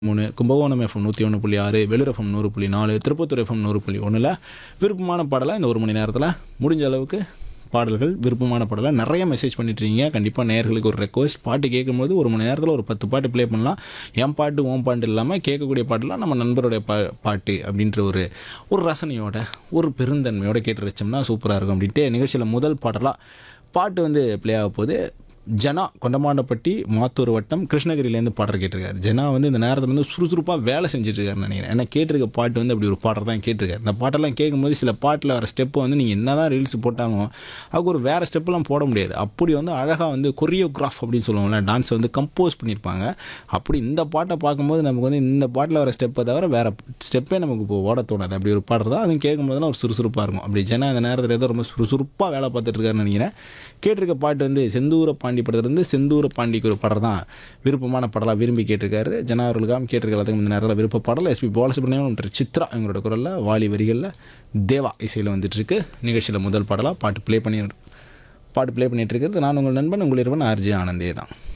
மூணு கும்பகோணம் எஃப்எம் நூற்றி ஒன்று புள்ளி ஆறு வேலூர் எஃப்எம் நூறு புள்ளி நாலு திருப்பத்தூர் எஃப்எம் நூறு புள்ளி ஒன்றில் விருப்பமான பாடலை இந்த ஒரு மணி நேரத்தில் முடிஞ்ச அளவுக்கு பாடல்கள் விருப்பமான பாடலை நிறைய மெசேஜ் பண்ணிட்டு இருக்கீங்க கண்டிப்பாக நேயர்களுக்கு ஒரு ரெக்வஸ்ட் பாட்டு கேட்கும்போது ஒரு மணி நேரத்தில் ஒரு பத்து பாட்டு ப்ளே பண்ணலாம் என் பாட்டு ஓன் பாட்டு இல்லாமல் கேட்கக்கூடிய பாட்டுலாம் நம்ம நண்பருடைய பா பாட்டு அப்படின்ற ஒரு ஒரு ரசனையோட ஒரு பெருந்தன்மையோட கேட்டு வச்சோம்னா சூப்பராக இருக்கும் அப்படின்ட்டு நிகழ்ச்சியில் முதல் பாடலாக பாட்டு வந்து ப்ளே ஆக போகுது ஜனா கொண்டமாண்டப்பட்டி மாத்தூர் வட்டம் கிருஷ்ணகிரியிலேருந்து பாடல் கேட்டிருக்காரு ஜனா வந்து இந்த நேரத்தில் வந்து சுறுசுறுப்பாக வேலை செஞ்சுட்டு இருக்காருன்னு நினைக்கிறேன் ஏன்னா கேட்டிருக்க பாட்டு வந்து அப்படி ஒரு பாடல் தான் கேட்டிருக்காரு இந்த பாட்டெல்லாம் கேட்கும்போது சில பாட்டில் வர ஸ்டெப்பை வந்து நீங்கள் என்ன தான் ரீல்ஸ் போட்டாலும் அதுக்கு ஒரு வேறு ஸ்டெப்பெல்லாம் போட முடியாது அப்படி வந்து அழகாக வந்து கொரியோகிராஃப் அப்படின்னு சொல்லுவோம்ல டான்ஸை வந்து கம்போஸ் பண்ணியிருப்பாங்க அப்படி இந்த பாட்டை பார்க்கும்போது நமக்கு வந்து இந்த பாட்டில் வர ஸ்டெப்பை தவிர வேறு ஸ்டெப்பே நமக்கு இப்போ ஓட தோணாது அப்படி ஒரு பாடல் தான் அதுவும் கேட்கும்போதெல்லாம் ஒரு சுறுசுறுப்பாக இருக்கும் அப்படி ஜனா இந்த நேரத்தில் ஏதோ ரொம்ப சுறுசுறுப்பாக வேலை பார்த்துட்டு இருக்காருன்னு நினைக்கிறேன் கேட்டிருக்க பாட்டு வந்து செந்தூர பாண்டி படத்துலேருந்து செந்தூர பாண்டிக்கு ஒரு படம் தான் விருப்பமான பாடலாக விரும்பி கேட்டிருக்காரு ஜனா அவர்களுக்காக கேட்டிருக்க எல்லாத்துக்கும் இந்த நேரத்தில் விருப்ப பாடல் எஸ்பி பாலசுப்ரமணியம் மற்றும் சித்ரா எங்களோட குரலில் வாலி வரிகளில் தேவா இசையில் வந்துட்டுருக்கு நிகழ்ச்சியில் முதல் பாடலாக பாட்டு ப்ளே பண்ணி பாட்டு ப்ளே பண்ணிட்டு இருக்கிறது நான் உங்கள் நண்பன் உங்கள் இருவன் ஆர்ஜி ஆனந்தே தான்